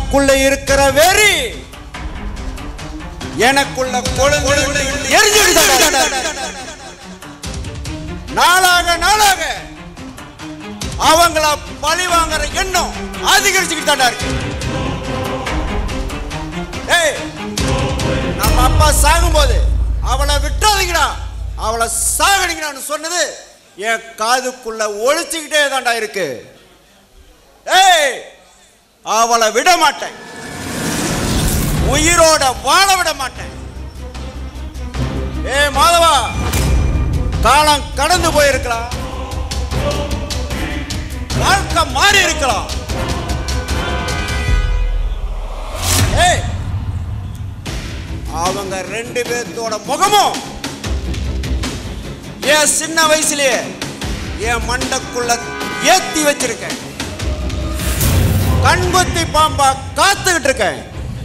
உனக்குள்ள இருக்கிற வெறி எனக்குள்ள கொழுந்து எரிஞ்சுடுதடா. நாளாக நாளாக அவங்கள பழி வாங்குற எண்ணம் அதிகரிச்சுக்கிட்டு தாண்டா இருக்கு ஏய் நம்ம அப்பா சாகும்போது அவளை விட்டுறாதீங்கடா அவளை சாகடிங்கடான்னு சொன்னது என் காதுக்குள்ள ஒழிச்சுக்கிட்டே தாண்டா இருக்கு ஏய் அவளை விட மாட்டேன் உயிரோட வாழ விட மாட்டேன் ஏ மாதவா காலம் கடந்து போயிருக்கலாம் வாழ்க்கை மாறி இருக்கலாம் ஏய் அவங்க ரெண்டு பேர்த்தோட முகமும் என் சின்ன வயசுலயே என் மண்டக்குள்ள ஏத்தி வச்சிருக்கேன் கண்குத்தி பாம்பா காத்துக்கிட்டு இருக்கேன்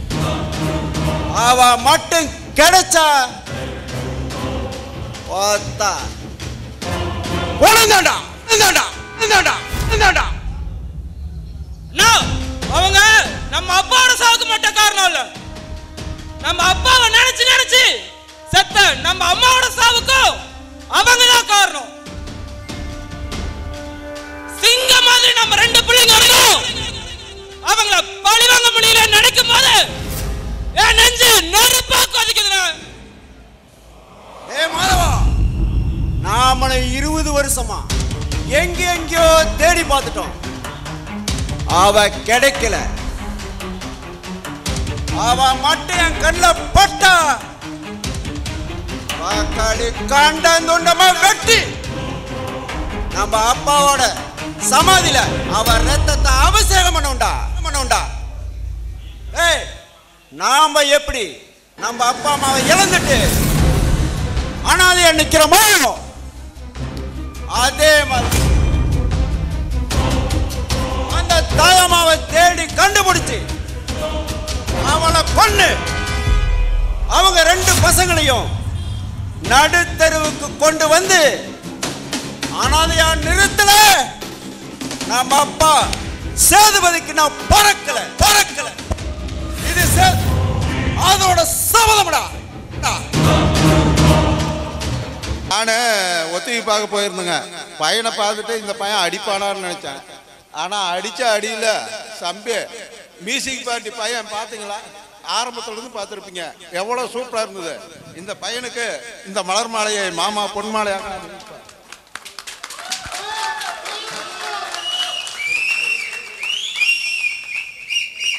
அவ மட்டும் கிடைச்சா பார்த்தா கொழுந்தாண்டா கொழுந்தாண்டா கொழுந்தாண்டா கொழுந்தாண்டா No! அவங்க நம்ம அப்பாவோட சாவுக்கு மட்டும் காரணம் இல்ல நம்ம அப்பாவை நினைச்சு நினைச்சு செத்த நம்ம அம்மாவோட சாவுக்கும் அவங்க தான் காரணம் சிங்க மாதிரி நம்ம ரெண்டு பிள்ளைங்க இருக்கோம் அவங்கள பழி வாங்க முடியல நினைக்கும் போது என் நெஞ்சு நெருப்பா கொதிக்குதுண்ணா ஏ மாதவா நாமளும் இருபது வருஷமா எங்க எங்கேயோ தேடி பார்த்துட்டோம் அவ கிடைக்கல அவ மட்டும் என் கண்ணில் பட்டா வாக்காளி காண்டந்துண்டமா வெட்டி நம்ம அப்பாவோட சமாதியில அவ ரத்தத்தை அபிஷேகம் பண்ணுண்டா பண்ணுண்டா ஏய் நாம எப்படி நம்ம அப்பா அம்மாவை இழந்துட்டு அனாதையா நிக்கிறோமோ அதே மாதிரி அந்த தாயம்மாவை தேடி கண்டுபிடிச்சு அவளை கொன்னு அவங்க ரெண்டு பசங்களையும் நடுத்தெருவுக்கு கொண்டு வந்து அனாதையா நிறுத்தல நம்ம அப்பா சேதுபதிக்கு நான் பறக்கல பறக்கல இது சே- அதோட சபதம்டா நான் ஒத்திகை பார்க்க போயிருந்தேங்க பையனை பார்த்துட்டு இந்த பையன் அடிப்பானான்னு நினைச்சேன் ஆனா அடிச்ச அடியில சம்பே மியூசிக் பார்ட்டி பையன் பார்த்தீங்களா ஆரம்பத்துல இருந்து பார்த்துருப்பீங்க எவ்வளவு சூப்பரா இருந்தது இந்த பையனுக்கு இந்த மலர் மாலையை மாமா பொன் மாலையாக